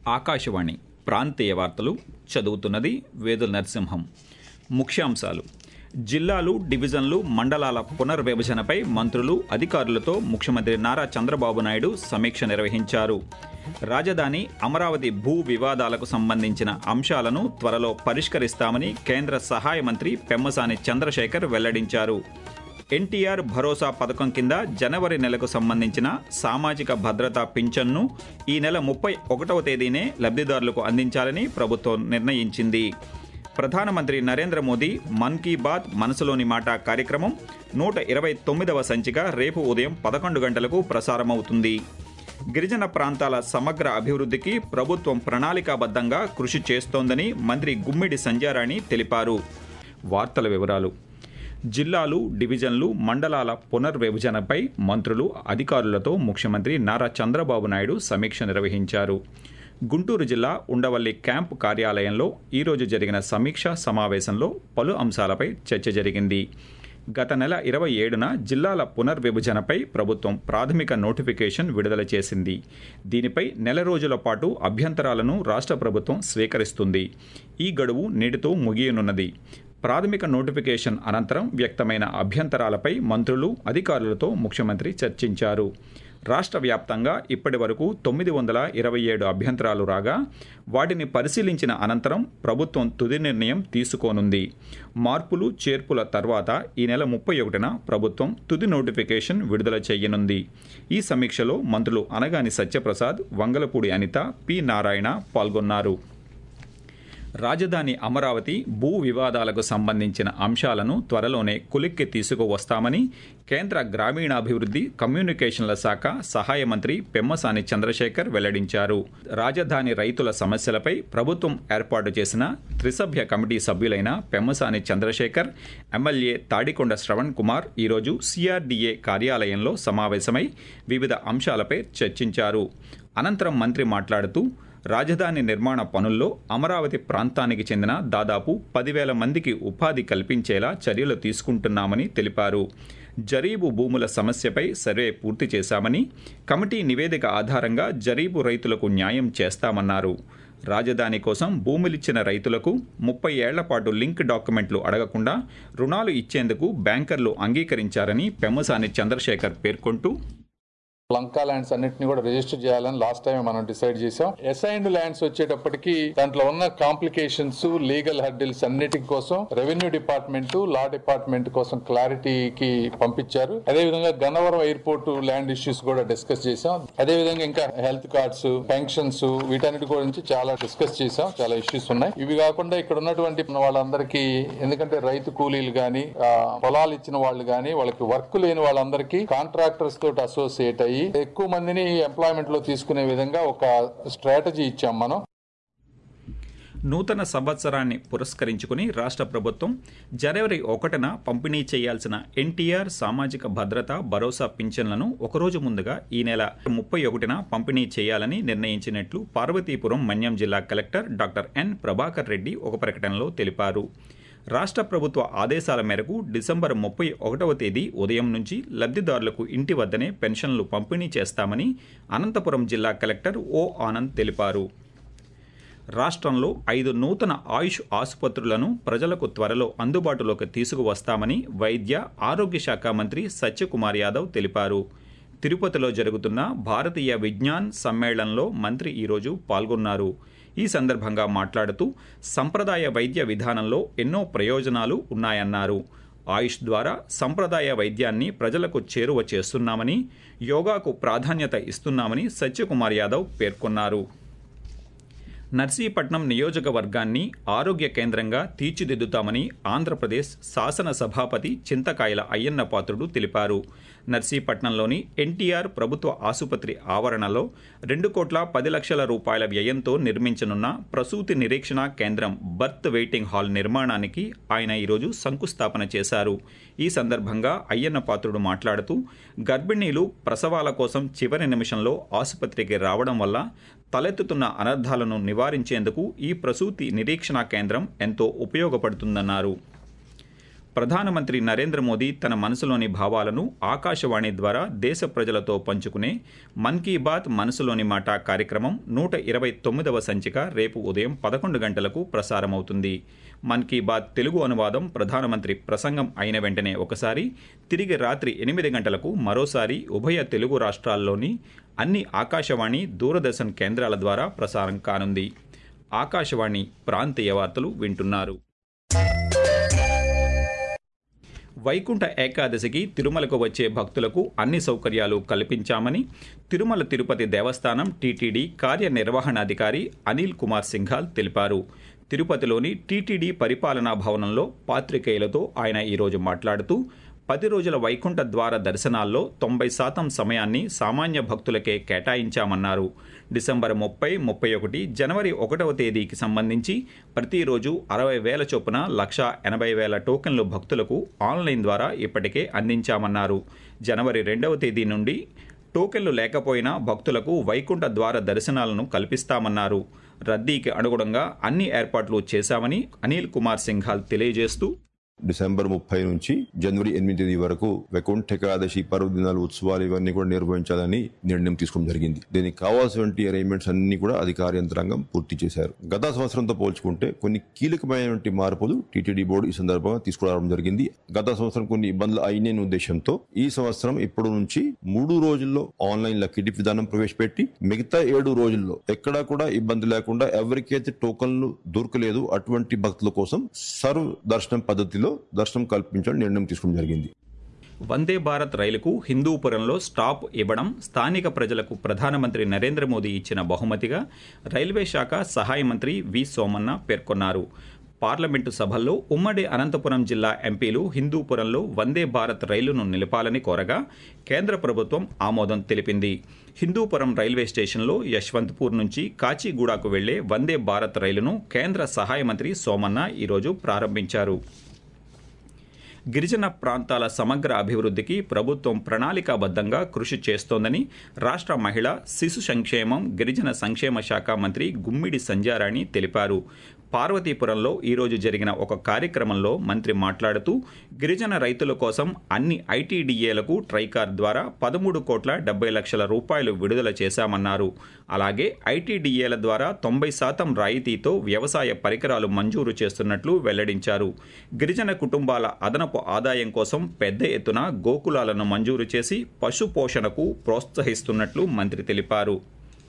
ఆకాశవాణి ప్రాంతీయ వార్తలు చదువుతున్నది వేదుల నరసింహం ముఖ్యాంశాలు జిల్లాలు డివిజన్లు మండలాల పునర్విభజనపై మంత్రులు అధికారులతో ముఖ్యమంత్రి నారా చంద్రబాబు నాయుడు సమీక్ష నిర్వహించారు రాజధాని అమరావతి భూ వివాదాలకు సంబంధించిన అంశాలను త్వరలో పరిష్కరిస్తామని కేంద్ర సహాయ మంత్రి పెమ్మసాని చంద్రశేఖర్ వెల్లడించారు ఎన్టీఆర్ భరోసా పథకం కింద జనవరి నెలకు సంబంధించిన సామాజిక భద్రతా పింఛన్ను ఈ నెల ముప్పై ఒకటవ తేదీనే లబ్ధిదారులకు అందించాలని ప్రభుత్వం నిర్ణయించింది ప్రధానమంత్రి నరేంద్ర మోదీ మన్ కీ బాత్ మనసులోని మాట కార్యక్రమం నూట ఇరవై తొమ్మిదవ సంచిక రేపు ఉదయం పదకొండు గంటలకు ప్రసారమవుతుంది గిరిజన ప్రాంతాల సమగ్ర అభివృద్ధికి ప్రభుత్వం ప్రణాళికాబద్ధంగా కృషి చేస్తోందని మంత్రి గుమ్మిడి సంధ్యారాణి తెలిపారు వార్తల వివరాలు జిల్లాలు డివిజన్లు మండలాల పునర్విభజనపై మంత్రులు అధికారులతో ముఖ్యమంత్రి నారా చంద్రబాబు నాయుడు సమీక్ష నిర్వహించారు గుంటూరు జిల్లా ఉండవల్లి క్యాంపు కార్యాలయంలో ఈరోజు జరిగిన సమీక్షా సమావేశంలో పలు అంశాలపై చర్చ జరిగింది గత నెల ఇరవై ఏడున జిల్లాల పునర్విభజనపై ప్రభుత్వం ప్రాథమిక నోటిఫికేషన్ విడుదల చేసింది దీనిపై నెల రోజుల పాటు అభ్యంతరాలను రాష్ట్ర ప్రభుత్వం స్వీకరిస్తుంది ఈ గడువు నేటితో ముగియనున్నది ప్రాథమిక నోటిఫికేషన్ అనంతరం వ్యక్తమైన అభ్యంతరాలపై మంత్రులు అధికారులతో ముఖ్యమంత్రి చర్చించారు రాష్ట్ర వ్యాప్తంగా ఇప్పటి వరకు తొమ్మిది వందల ఇరవై ఏడు అభ్యంతరాలు రాగా వాటిని పరిశీలించిన అనంతరం ప్రభుత్వం తుది నిర్ణయం తీసుకోనుంది మార్పులు చేర్పుల తర్వాత ఈ నెల ముప్పై ఒకటిన ప్రభుత్వం తుది నోటిఫికేషన్ విడుదల చేయనుంది ఈ సమీక్షలో మంత్రులు అనగాని సత్యప్రసాద్ వంగలపూడి అనిత పి నారాయణ పాల్గొన్నారు రాజధాని అమరావతి భూ వివాదాలకు సంబంధించిన అంశాలను త్వరలోనే కొలిక్కి తీసుకువస్తామని కేంద్ర గ్రామీణాభివృద్ధి కమ్యూనికేషన్ల శాఖ సహాయ మంత్రి పెమ్మసాని చంద్రశేఖర్ వెల్లడించారు రాజధాని రైతుల సమస్యలపై ప్రభుత్వం ఏర్పాటు చేసిన త్రిసభ్య కమిటీ సభ్యులైన పెమ్మసాని చంద్రశేఖర్ ఎమ్మెల్యే తాడికొండ శ్రవణ్ కుమార్ ఈరోజు సిఆర్డీఏ కార్యాలయంలో సమావేశమై వివిధ అంశాలపై చర్చించారు అనంతరం మంత్రి మాట్లాడుతూ రాజధాని నిర్మాణ పనుల్లో అమరావతి ప్రాంతానికి చెందిన దాదాపు పదివేల మందికి ఉపాధి కల్పించేలా చర్యలు తీసుకుంటున్నామని తెలిపారు జరీబు భూముల సమస్యపై సర్వే పూర్తి చేశామని కమిటీ నివేదిక ఆధారంగా జరీబు రైతులకు న్యాయం చేస్తామన్నారు రాజధాని కోసం భూములిచ్చిన రైతులకు ముప్పై ఏళ్ల పాటు లింక్ డాక్యుమెంట్లు అడగకుండా రుణాలు ఇచ్చేందుకు బ్యాంకర్లు అంగీకరించారని పెమ్మసాని చంద్రశేఖర్ పేర్కొంటూ లంకా ల్యాండ్స్ అన్నిటిని కూడా రిజిస్టర్ చేయాలని లాస్ట్ టైం మనం డిసైడ్ చేసాం అసైన్డ్ ల్యాండ్స్ వచ్చేటప్పటికి దాంట్లో ఉన్న కాంప్లికేషన్స్ లీగల్ హర్డిల్స్ అన్నిటి కోసం రెవెన్యూ డిపార్ట్మెంట్ లా డిపార్ట్మెంట్ కోసం క్లారిటీకి పంపించారు అదే విధంగా గన్నవరం ఎయిర్పోర్ట్ ల్యాండ్ ఇష్యూస్ కూడా డిస్కస్ చేసాం అదే విధంగా ఇంకా హెల్త్ కార్డ్స్ పెన్షన్స్ వీటన్నిటి గురించి చాలా డిస్కస్ చేసాం చాలా ఇష్యూస్ ఉన్నాయి ఇవి కాకుండా ఇక్కడ ఉన్నటువంటి వాళ్ళందరికీ ఎందుకంటే రైతు కూలీలు గాని ఆ, పొలాలు ఇచ్చిన వాళ్ళు గాని వాళ్ళకి వర్క్ లేని వాళ్ళందరికీ కాంట్రాక్టర్స్ తోటి అసోసియేట్ అయ్యి ఎక్కువ మందిని ఎంప్లాయ్మెంట్ లో తీసుకునే విధంగా ఒక స్ట్రాటజీ ఇచ్చాం మనం నూతన సంవత్సరాన్ని పురస్కరించుకుని రాష్ట్ర ప్రభుత్వం జనవరి ఒకటిన పంపిణీ చేయాల్సిన ఎన్టీఆర్ సామాజిక భద్రత భరోసా పింఛన్లను ఒకరోజు ముందుగా ఈ నెల ముప్పై ఒకటిన పంపిణీ చేయాలని నిర్ణయించినట్లు పార్వతీపురం మన్యం జిల్లా collector doctor N Prabhakar Reddy ఒక ప్రకటనలో తెలిపారు రాష్ట్ర ప్రభుత్వ ఆదేశాల మేరకు డిసెంబర్ ముప్పై ఒకటవ తేదీ ఉదయం నుంచి లబ్ధిదారులకు ఇంటి వద్దనే పెన్షన్లు పంపిణీ చేస్తామని అనంతపురం జిల్లా కలెక్టర్ ఓ ఆనంద్ తెలిపారు రాష్ట్రంలో ఐదు నూతన ఆయుష్ ఆసుపత్రులను ప్రజలకు త్వరలో అందుబాటులోకి తీసుకువస్తామని వైద్య ఆరోగ్య శాఖ మంత్రి సత్యకుమార్ యాదవ్ తెలిపారు తిరుపతిలో జరుగుతున్న భారతీయ విజ్ఞాన్ సమ్మేళనంలో మంత్రి ఈరోజు పాల్గొన్నారు ఈ సందర్భంగా మాట్లాడుతూ సంప్రదాయ వైద్య విధానంలో ఎన్నో ప్రయోజనాలు ఉన్నాయన్నారు ఆయుష్ ద్వారా సంప్రదాయ వైద్యాన్ని ప్రజలకు చేరువ చేస్తున్నామని యోగాకు ప్రాధాన్యత ఇస్తున్నామని సత్యకుమార్ యాదవ్ పేర్కొన్నారు నర్సీపట్నం నియోజకవర్గాన్ని ఆరోగ్య కేంద్రంగా తీర్చిదిద్దుతామని ఆంధ్రప్రదేశ్ శాసన సభాపతి చింతకాయల అయ్యన్న పాత్రుడు తెలిపారు నర్సీపట్నంలోని ఎన్టీఆర్ ప్రభుత్వ ఆసుపత్రి ఆవరణలో రెండు కోట్ల పది లక్షల రూపాయల వ్యయంతో నిర్మించనున్న ప్రసూతి నిరీక్షణ కేంద్రం బర్త్ వెయిటింగ్ హాల్ నిర్మాణానికి ఆయన ఈరోజు శంకుస్థాపన చేశారు ఈ సందర్భంగా అయ్యన్న పాత్రుడు మాట్లాడుతూ గర్భిణీలు ప్రసవాల కోసం చివరి నిమిషంలో ఆసుపత్రికి రావడం వల్ల తలెత్తుతున్న అనర్థాలను నివారించేందుకు ఈ ప్రసూతి నిరీక్షణ కేంద్రం ఎంతో ఉపయోగపడుతుందన్నారు ప్రధానమంత్రి నరేంద్ర మోదీ తన మనసులోని భావాలను ఆకాశవాణి ద్వారా దేశ ప్రజలతో పంచుకునే మన్ కీ బాత్ మనసులోని మాట కార్యక్రమం నూట ఇరవై తొమ్మిదవ సంచిక రేపు ఉదయం పదకొండు గంటలకు ప్రసారమవుతుంది మన్ కీ బాత్ తెలుగు అనువాదం ప్రధానమంత్రి ప్రసంగం అయిన వెంటనే ఒకసారి తిరిగి రాత్రి ఎనిమిది గంటలకు మరోసారి ఉభయ తెలుగు రాష్ట్రాల్లోని అన్ని ఆకాశవాణి దూరదర్శన్ కేంద్రాల ద్వారా ప్రసారం కానుంది ఆకాశవాణి ప్రాంతీయ వార్తలు వింటున్నారు వైకుంఠ ఏకాదశికి తిరుమలకు వచ్చే భక్తులకు అన్ని సౌకర్యాలు కల్పించామని తిరుమల తిరుపతి దేవస్థానం టీటీడీ కార్యనిర్వహణాధికారి అనిల్ కుమార్ సింఘాల్ తెలిపారు తిరుపతిలోని టీటీడీ పరిపాలనా భవనంలో పాత్రికేయులతో ఆయన ఈరోజు మాట్లాడుతూ పది రోజుల వైకుంఠ ద్వార దర్శనాల్లో తొంభై శాతం సమయాన్ని సామాన్య భక్తులకే కేటాయించామన్నారు డిసెంబర్ ముప్పై ముప్పై ఒకటి జనవరి ఒకటవ తేదీకి సంబంధించి ప్రతిరోజు అరవై వేల చొప్పున లక్ష ఎనభై వేల టోకెన్లు భక్తులకు ఆన్లైన్ ద్వారా ఇప్పటికే అందించామన్నారు జనవరి రెండవ తేదీ నుండి టోకెన్లు లేకపోయినా భక్తులకు వైకుంఠ ద్వార దర్శనాలను కల్పిస్తామన్నారు రద్దీకి అనుగుణంగా అన్ని ఏర్పాట్లు చేశామని అనిల్ కుమార్ సింఘాల్ తెలియజేస్తూ డిసెంబర్ ముప్పై నుంచి జనవరి ఎనిమిది తేదీ వరకు వైకుంఠ ఏకాదశి పర్వదినాలు ఉత్సవాలు ఇవన్నీ కూడా నిర్వహించాలని నిర్ణయం తీసుకోవడం జరిగింది దీనికి కావాల్సినటువంటి అరేంజ్మెంట్స్ అన్ని కూడా అధికార యంత్రాంగం పూర్తి చేశారు గత సంవత్సరంతో పోల్చుకుంటే కొన్ని కీలకమైనటువంటి మార్పులు టీటీడీ బోర్డు ఈ సందర్భంగా తీసుకురావడం జరిగింది గత సంవత్సరం కొన్ని ఇబ్బందులు అయిన ఉద్దేశంతో ఈ సంవత్సరం ఇప్పుడు నుంచి మూడు రోజుల్లో ఆన్లైన్ లక్కీ విధానం ప్రవేశపెట్టి మిగతా ఏడు రోజుల్లో ఎక్కడా కూడా ఇబ్బంది లేకుండా ఎవరికైతే టోకన్లు దొరకలేదు అటువంటి భక్తుల కోసం సర్వ్ దర్శనం పద్ధతిలో దర్శనం కల్పించాలని నిర్ణయం తీసుకోవడం జరిగింది వందే భారత్ రైలుకు హిందూపురంలో స్టాప్ ఇవ్వడం స్థానిక ప్రజలకు ప్రధానమంత్రి నరేంద్ర మోదీ ఇచ్చిన బహుమతిగా రైల్వే శాఖ సహాయ మంత్రి వి సోమన్న పేర్కొన్నారు పార్లమెంటు సభల్లో ఉమ్మడి అనంతపురం జిల్లా ఎంపీలు హిందూపురంలో వందే భారత్ రైలును నిలపాలని కోరగా కేంద్ర ప్రభుత్వం ఆమోదం తెలిపింది హిందూపురం రైల్వే స్టేషన్లో యశ్వంత్పూర్ నుంచి కాచిగూడకు వెళ్లే వందే భారత్ రైలును కేంద్ర సహాయ మంత్రి సోమన్న ఈరోజు ప్రారంభించారు గిరిజన ప్రాంతాల సమగ్ర అభివృద్ధికి ప్రభుత్వం ప్రణాళికాబద్ధంగా కృషి చేస్తోందని రాష్ట్ర మహిళా శిశు సంక్షేమం గిరిజన సంక్షేమ శాఖ మంత్రి గుమ్మిడి సంధ్యారాణి తెలిపారు పార్వతీపురంలో ఈరోజు జరిగిన ఒక కార్యక్రమంలో మంత్రి మాట్లాడుతూ గిరిజన రైతుల కోసం అన్ని ఐటీడీఏలకు ట్రైకార్ ద్వారా పదమూడు కోట్ల డెబ్బై లక్షల రూపాయలు విడుదల చేశామన్నారు అలాగే ఐటీడీఏల ద్వారా తొంభై శాతం రాయితీతో వ్యవసాయ పరికరాలు మంజూరు చేస్తున్నట్లు వెల్లడించారు గిరిజన కుటుంబాల అదనపు ఆదాయం కోసం పెద్ద ఎత్తున గోకులాలను మంజూరు చేసి పశు పోషణకు ప్రోత్సహిస్తున్నట్లు మంత్రి తెలిపారు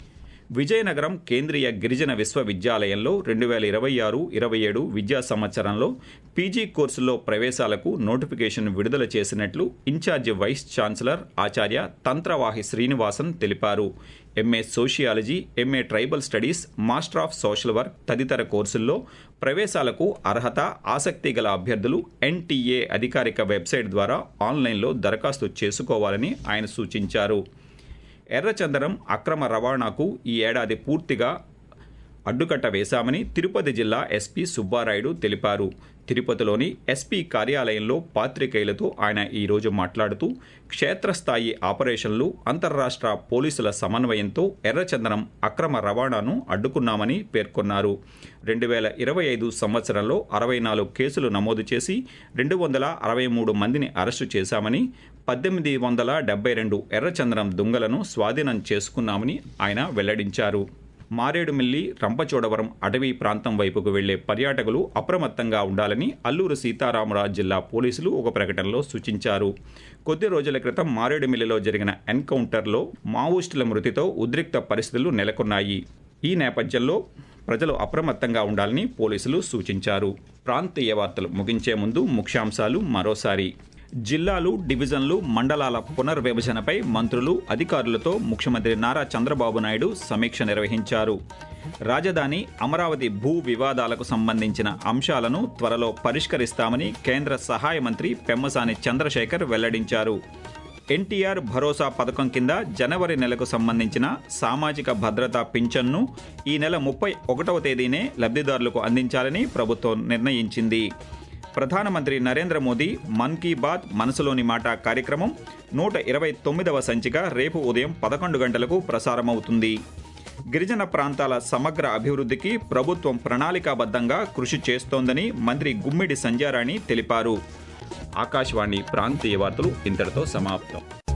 విజయనగరం కేంద్రీయ గిరిజన విశ్వవిద్యాలయంలో రెండు వేల ఇరవై ఆరు ఇరవై ఏడు విద్యా సంవత్సరంలో పీజీ కోర్సుల్లో ప్రవేశాలకు నోటిఫికేషన్ విడుదల చేసినట్లు ఇన్ఛార్జి వైస్ ఛాన్సలర్ ఆచార్య తంత్రవాహి శ్రీనివాసన్ తెలిపారు MA sociology MA tribal studies master of social work తదితర కోర్సుల్లో ప్రవేశాలకు అర్హత ఆసక్తి గల అభ్యర్థులు ఎన్టీఏ అధికారిక వెబ్సైట్ ద్వారా ఆన్లైన్లో దరఖాస్తు చేసుకోవాలని ఆయన సూచించారు ఎర్రచందనం అక్రమ రవాణాకు ఈ ఏడాది పూర్తిగా అడ్డుకట్ట వేశామని తిరుపతి జిల్లా ఎస్పీ సుబ్బారాయుడు తెలిపారు తిరుపతిలోని ఎస్పీ కార్యాలయంలో పాత్రికేయులతో ఆయన ఈరోజు మాట్లాడుతూ క్షేత్రస్థాయి ఆపరేషన్లు అంతర్రాష్ట్ర పోలీసుల సమన్వయంతో ఎర్రచందనం అక్రమ రవాణాను అడ్డుకున్నామని పేర్కొన్నారు రెండు వేల ఇరవై ఐదు సంవత్సరంలో అరవై నాలుగు కేసులు నమోదు చేసి రెండు వందల అరవై మూడు మందిని అరెస్టు చేశామని పద్దెనిమిది వందల డెబ్బై రెండు ఎర్రచందనం దుంగలను స్వాధీనం చేసుకున్నామని ఆయన వెల్లడించారు మారేడుమిల్లి రంపచోడవరం అటవీ ప్రాంతం వైపుకు వెళ్లే పర్యాటకులు అప్రమత్తంగా ఉండాలని అల్లూరు సీతారామరాజు జిల్లా పోలీసులు ఒక ప్రకటనలో సూచించారు కొద్ది రోజుల క్రితం మారేడుమిల్లిలో జరిగిన ఎన్కౌంటర్లో మావోయిస్టుల మృతితో ఉద్రిక్త పరిస్థితులు నెలకొన్నాయి ఈ నేపథ్యంలో ప్రజలు అప్రమత్తంగా ఉండాలని పోలీసులు సూచించారు ప్రాంతీయ వార్తలు ముగించే ముందు ముఖ్యాంశాలు మరోసారి జిల్లాలు డివిజన్లు మండలాల పునర్విభజనపై మంత్రులు అధికారులతో ముఖ్యమంత్రి నారా చంద్రబాబు నాయుడు సమీక్ష నిర్వహించారు రాజధాని అమరావతి భూ వివాదాలకు సంబంధించిన అంశాలను త్వరలో పరిష్కరిస్తామని కేంద్ర సహాయ మంత్రి పెమ్మసాని చంద్రశేఖర్ వెల్లడించారు ఎన్టీఆర్ భరోసా పథకం కింద జనవరి నెలకు సంబంధించిన సామాజిక భద్రతా పింఛన్ను ఈ నెల ముప్పై ఒకటవ తేదీనే లబ్ధిదారులకు అందించాలని ప్రభుత్వం నిర్ణయించింది ప్రధానమంత్రి నరేంద్ర మోదీ మన్ కీ బాత్ మనసులోని మాట కార్యక్రమం నూట ఇరవై తొమ్మిదవ సంచిక రేపు ఉదయం పదకొండు గంటలకు ప్రసారమవుతుంది గిరిజన ప్రాంతాల సమగ్ర అభివృద్ధికి ప్రభుత్వం ప్రణాళికాబద్ధంగా కృషి చేస్తోందని మంత్రి గుమ్మిడి సంధ్యారాణి తెలిపారు ఆకాశవాణి ప్రాంతీయ వార్తలు ఇంతటితో సమాప్తం